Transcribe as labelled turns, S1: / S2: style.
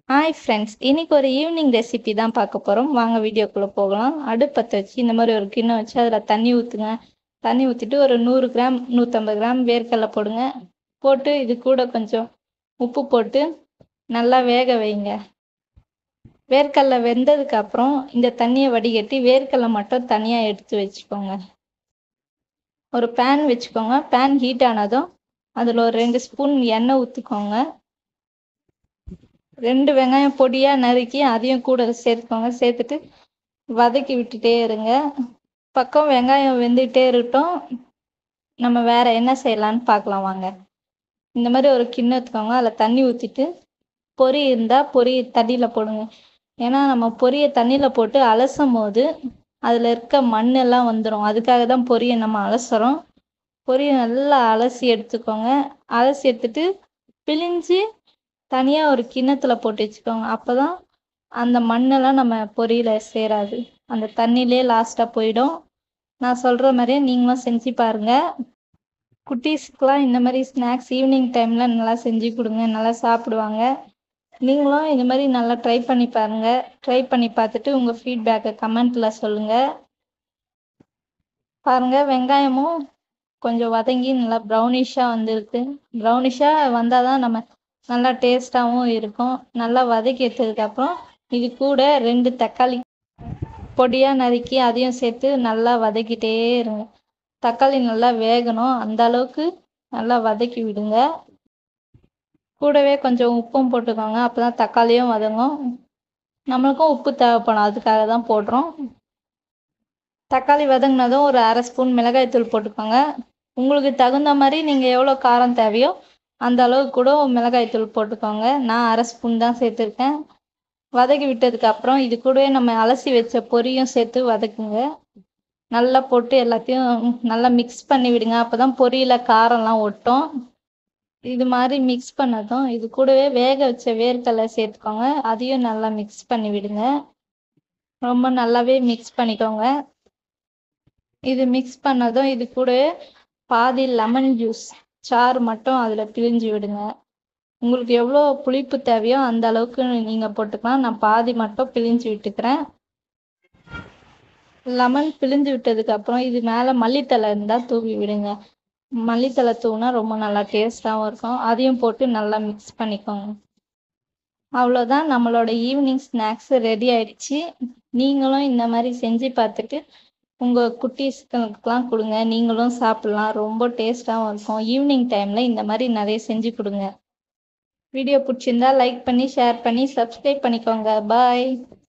S1: hi friends இன்னைக்கு ஒரு evening recipe தான் பார்க்க போகிறோம் வாங்க வீடியோக்குள்ளே போகலாம் அடுப்பத்தை வச்சு இந்த மாதிரி ஒரு கிண்ணம் வச்சு அதில் தண்ணி ஊற்றுங்க தண்ணி ஊற்றிட்டு ஒரு நூறு கிராம் நூற்றம்பது கிராம் வேர்க்கடலை போடுங்க போட்டு இது கூட கொஞ்சம் உப்பு போட்டு நல்லா வேக வைங்க வேர்க்கடலை வெந்ததுக்கு அப்புறம் இந்த தண்ணியை வடிகட்டி வேர்க்கடலை மட்டும் தனியாக எடுத்து வச்சுக்கோங்க ஒரு பேன் வச்சுக்கோங்க பேன் ஹீட் ஆனதும் அதில் ஒரு ரெண்டு ஸ்பூன் எண்ணெய் ஊற்றிக்கோங்க ரெண்டு வெங்காயம் பொடியாக நறுக்கி அதையும் கூட சேர்த்துக்கோங்க சேர்த்துட்டு வதக்கி விட்டுட்டே இருங்க பக்கம் வெங்காயம் வெந்துகிட்டே இருக்கட்டும் நம்ம வேற என்ன செய்யலான்னு பார்க்கலாம் வாங்க இந்த மாதிரி ஒரு கிண்ணம் எடுத்துக்கோங்க அதில் தண்ணி ஊற்றிட்டு பொரி இருந்தால் பொரி தண்ணியில் போடுங்க ஏன்னா நம்ம பொரியை தண்ணியில் போட்டு அலசும் போது அதில் இருக்க மண்ணெல்லாம் வந்துடும் அதுக்காக தான் பொரியை நம்ம அலசுகிறோம் பொரியை நல்லா அலசி எடுத்துக்கோங்க அலசி எடுத்துட்டு பிழிஞ்சு தனியாக ஒரு கிண்ணத்தில் போட்டு வச்சுக்கோங்க அப்போ தான் அந்த மண்ணெல்லாம் நம்ம பொரியில் சேராது அந்த தண்ணியிலே லாஸ்ட்டாக போயிடும் நான் சொல்கிற மாதிரியே நீங்களும் செஞ்சு பாருங்கள் குட்டீஸ்க்கெலாம் இந்த மாதிரி ஸ்நாக்ஸ் ஈவினிங் டைமில் நல்லா செஞ்சு கொடுங்க நல்லா சாப்பிடுவாங்க நீங்களும் இந்த மாதிரி நல்லா ட்ரை பண்ணி பாருங்கள் ட்ரை பண்ணி பார்த்துட்டு உங்கள் ஃபீட்பேக்கை கமெண்ட்டில் சொல்லுங்கள் பாருங்கள் வெங்காயமும் கொஞ்சம் வதங்கி நல்லா ப்ரௌனிஷாக வந்திருக்கு ப்ரௌனிஷாக வந்தால் தான் நம்ம நல்லா டேஸ்ட்டாகவும் இருக்கும் நல்லா வதக்கி எடுத்ததுக்கப்புறம் இது கூட ரெண்டு தக்காளி பொடியாக நறுக்கி அதையும் சேர்த்து நல்லா வதக்கிட்டே இருங்க தக்காளி நல்லா வேகணும் அந்த அளவுக்கு நல்லா வதக்கி விடுங்க கூடவே கொஞ்சம் உப்பும் போட்டுக்கோங்க அப்போ தான் தக்காளியும் வதங்கும் நம்மளுக்கும் உப்பு தேவைப்படும் அதுக்காக தான் போடுறோம் தக்காளி வதங்கினதும் ஒரு அரை ஸ்பூன் மிளகாய்த்தூள் போட்டுக்கோங்க உங்களுக்கு தகுந்த மாதிரி நீங்கள் எவ்வளோ காரம் தேவையோ அந்த அளவுக்கு கூட மிளகாய்த்தூள் போட்டுக்கோங்க நான் அரை ஸ்பூன் தான் சேர்த்துருக்கேன் வதக்கி விட்டதுக்கு அப்புறம் இது கூடவே நம்ம அலசி வச்ச பொரியும் சேர்த்து வதக்குங்க நல்லா போட்டு எல்லாத்தையும் நல்லா மிக்ஸ் பண்ணி விடுங்க அப்போ தான் பொரியில் காரம்லாம் ஒட்டும் இது மாதிரி மிக்ஸ் பண்ணதும் இது கூடவே வேக வச்ச வேர்க்கடலை சேர்த்துக்கோங்க அதையும் நல்லா மிக்ஸ் பண்ணி விடுங்க ரொம்ப நல்லாவே மிக்ஸ் பண்ணிக்கோங்க இது மிக்ஸ் பண்ணதும் இது கூடவே பாதி லெமன் ஜூஸ் சாறு மட்டும் அதில் பிழிஞ்சு விடுங்க உங்களுக்கு எவ்வளோ புளிப்பு தேவையோ அந்த அளவுக்கு நீங்கள் போட்டுக்கலாம் நான் பாதி மட்டும் பிழிஞ்சு விட்டுக்கிறேன் லெமன் பிழிஞ்சு விட்டதுக்கு அப்புறம் இது மேலே மல்லித்தலை இருந்தால் தூவி விடுங்க மல்லித்தலை தூவினா ரொம்ப நல்லா டேஸ்ட்டாகவும் இருக்கும் அதையும் போட்டு நல்லா மிக்ஸ் பண்ணிக்கோங்க அவ்வளோதான் நம்மளோட ஈவினிங் ஸ்நாக்ஸ் ரெடி ஆயிடுச்சு நீங்களும் இந்த மாதிரி செஞ்சு பார்த்துட்டு உங்கள் குட்டீஸ்களுக்கெலாம் கொடுங்க நீங்களும் சாப்பிட்லாம் ரொம்ப டேஸ்ட்டாகவும் இருக்கும் ஈவினிங் டைமில் இந்த மாதிரி நிறைய செஞ்சு கொடுங்க வீடியோ பிடிச்சிருந்தா லைக் பண்ணி ஷேர் பண்ணி சப்ஸ்கிரைப் பண்ணிக்கோங்க பாய்